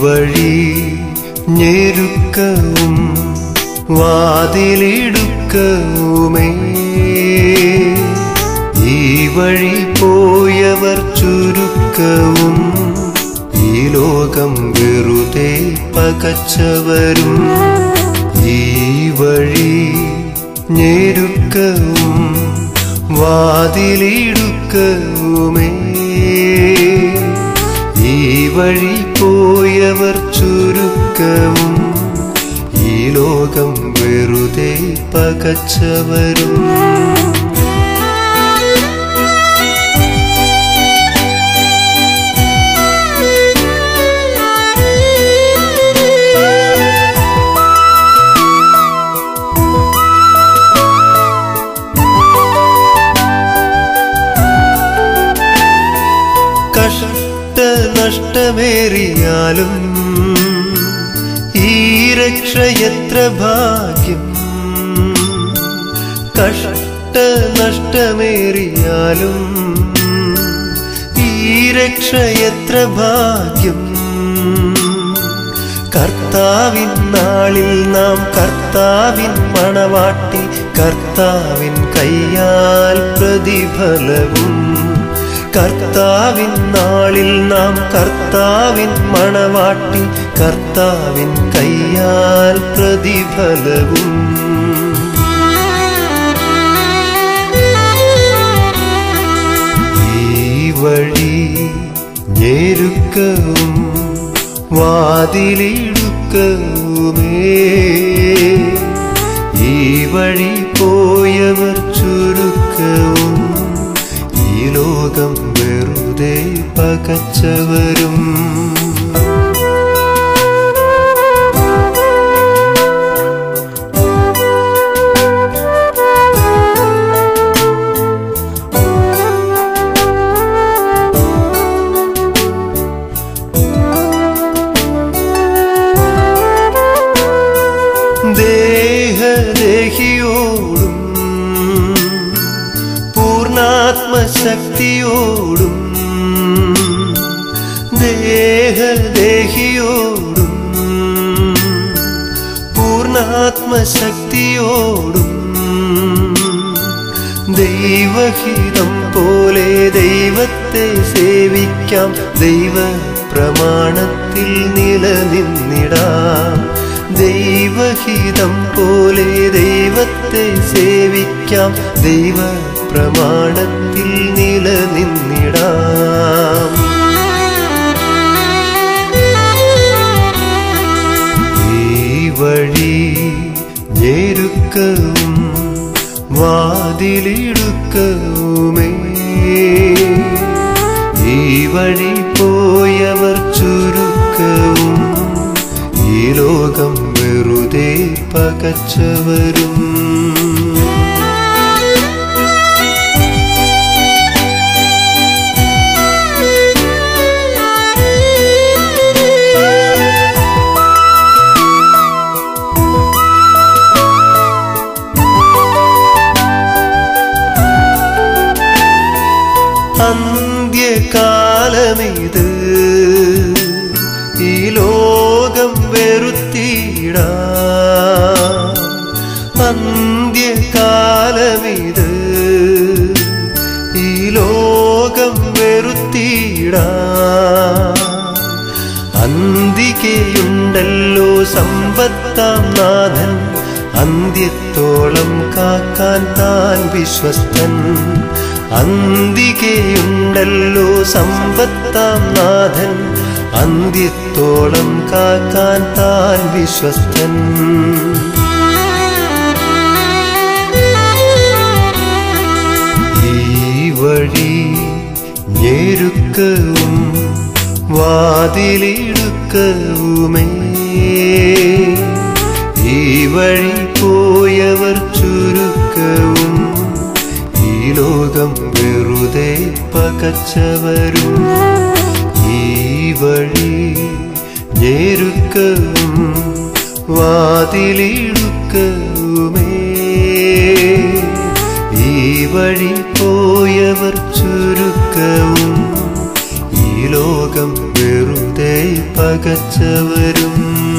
വഴി ഞെരുക്കവും വാതിലിടുക്കവുമേ ഈ വഴി പോയവർ ചുരുക്കവും ഈ ലോകം വെറുതെ പകച്ചവരും ഈ വഴി ഞെരുക്കവും വാതിലിടുക്കവുമേ ഈ വഴി പോയവർ ചുരുക്കവും ഈ ലോകം വെറുതെ പകച്ചവരും കഷ്ട നഷ്ടമേറിയാലും ഈ രക്ഷ എത്ര ഭാഗ്യം കഷ്ട നഷ്ടമേറിയാലും ഈ രക്ഷ എത്ര ഭാഗ്യം കർത്താവിൻ നാളിൽ നാം കർത്താവിൻ മണവാട്ടി കർത്താവിൻ കയ്യാൽ പ്രതിഫലവും കർത്താവിൻ നാളിൽ നാം കർത്താവിൻ മണവാട്ടി കർത്താവിൻ കയ്യാൽ പ്രതിഫലവും ഈ വഴി ഞെരുക്കവും വാതിലിടുക്കവുമേ ഈ വഴി പോയവർ ചുരുക്കവും ഈ ലോകം വെറുതെ പകച്ചവരും ദേഹദേഹിയോടും പൂർണാത്മശക്തിയോടും ദേഹദേഹിയോടും പൂർണാത്മശക്തിയോടും ദൈവഹിതം പോലെ ദൈവത്തെ സേവിക്കാം ദൈവ പ്രമാണത്തിൽ നിലനിന്നിടാം ദൈവഹിതം പോലെ ദൈവത്തെ സേവിക്കാം ദൈവ പ്രമാണത്തിൽ നിലനിന്നിടാം ഈ വഴി ഞെരുക്കവും വാതിലിടുക്കവുമേ ഈ വഴി പോയവർ ചുരുക്കവും ഈ ലോകം വെറുതെ പകച്ചവരും അന്ത്യകാലമിത് ഈ ലോകം വെറുത്തിട അന്ത്യകാലമിത് ഈ ലോകം വെറുത്തിട അന്തികയുണ്ടല്ലോ സമ്പത്താം നാഥൻ അന്ത്യത്തോളം കാക്കാൻ താൻ വിശ്വസ്തൻ അന്തികയുണ്ടല്ലോ സമ്പത്താം നാഥൻ അന്ത്യത്തോളം കാക്കാൻ താൻ വിശ്വസ്തൻ ഈ വഴി ഞെരുക്കവും വാതിലിടുക്കവുമേ ഈ വഴി പോയവർ ചുരുക്കവും ഈ ലോകം വെറുതെ പകച്ചവരും ഈ വഴി ഞെരുക്കവും വാതിലിടുക്കവുമേ ഈ വഴി പോയവർ ചുരുക്കവും ഈ ലോകം വെറുതെ പകച്ചവരും